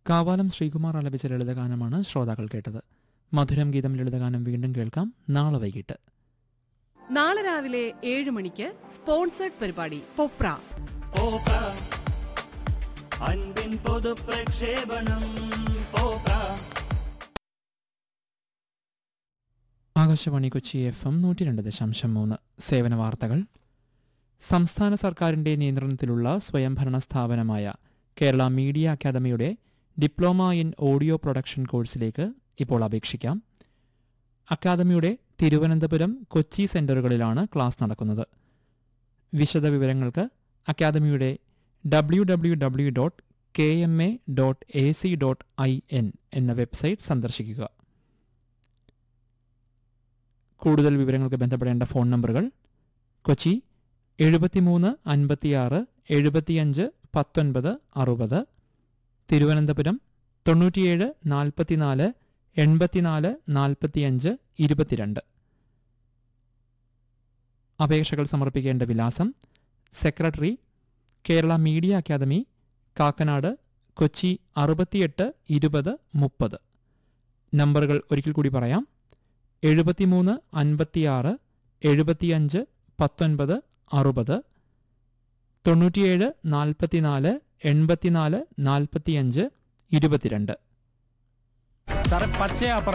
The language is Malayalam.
കാവാലം ശ്രീകുമാർ ആലപിച്ച ലളിതഗാനമാണ് ശ്രോതാക്കൾ കേട്ടത് മധുരം ഗീതം ലളിതഗാനം വീണ്ടും കേൾക്കാം നാളെ വൈകിട്ട് നാളെ രാവിലെ ഏഴ് മണിക്ക് സ്പോൺസേഡ് പരിപാടി പൊപ്ര പോക അൻപിൻ പൊതു പ്രക്ഷേപണം പോക ആകാശവാണി കൊച്ചി എഫ് എം നൂറ്റി രണ്ട് ദശാംശം മൂന്ന് സേവന വാർത്തകൾ സംസ്ഥാന സർക്കാരിന്റെ നിയന്ത്രണത്തിലുള്ള സ്വയംഭരണ സ്ഥാപനമായ കേരള മീഡിയ അക്കാദമിയുടെ ഡിപ്ലോമ ഇൻ ഓഡിയോ പ്രൊഡക്ഷൻ കോഴ്സിലേക്ക് ഇപ്പോൾ അപേക്ഷിക്കാം അക്കാദമിയുടെ തിരുവനന്തപുരം കൊച്ചി സെന്ററുകളിലാണ് ക്ലാസ് നടക്കുന്നത് വിശദവിവരങ്ങൾക്ക് അക്കാദമിയുടെ W W W dot K M A dot A C dot I N എന്ന വെബ്സൈറ്റ് സന്ദർശിക്കുക കൂടുതൽ വിവരങ്ങൾക്ക് ബന്ധപ്പെടേണ്ട ഫോൺ നമ്പറുകൾ കൊച്ചി എഴുപത്തിമൂന്ന് അൻപത്തിയാറ് എഴുപത്തിയഞ്ച് പത്തൊൻപത് അറുപത് തിരുവനന്തപുരം തൊണ്ണൂറ്റിയേഴ് നാൽപ്പത്തിനാല് എൺപത്തിനാല് നാൽപ്പത്തിയഞ്ച് ഇരുപത്തിരണ്ട് അപേക്ഷകൾ സമർപ്പിക്കേണ്ട വിലാസം secretary Kerala media academy Kakkanad Kochi അറുപത്തിയെട്ട് ഇരുപത് മുപ്പത് നമ്പറുകൾ ഒരിക്കൽ കൂടി പറയാം എഴുപത്തിമൂന്ന് അൻപത്തിയാറ് എഴുപത്തിയഞ്ച് പത്തൊൻപത് അറുപത് തൊണ്ണൂറ്റിയേഴ് നാൽപ്പത്തിനാല് എൺപത്തിനാല് നാൽപ്പത്തിയഞ്ച് ഇരുപത്തിരണ്ട് സാറേ പച്ചയാ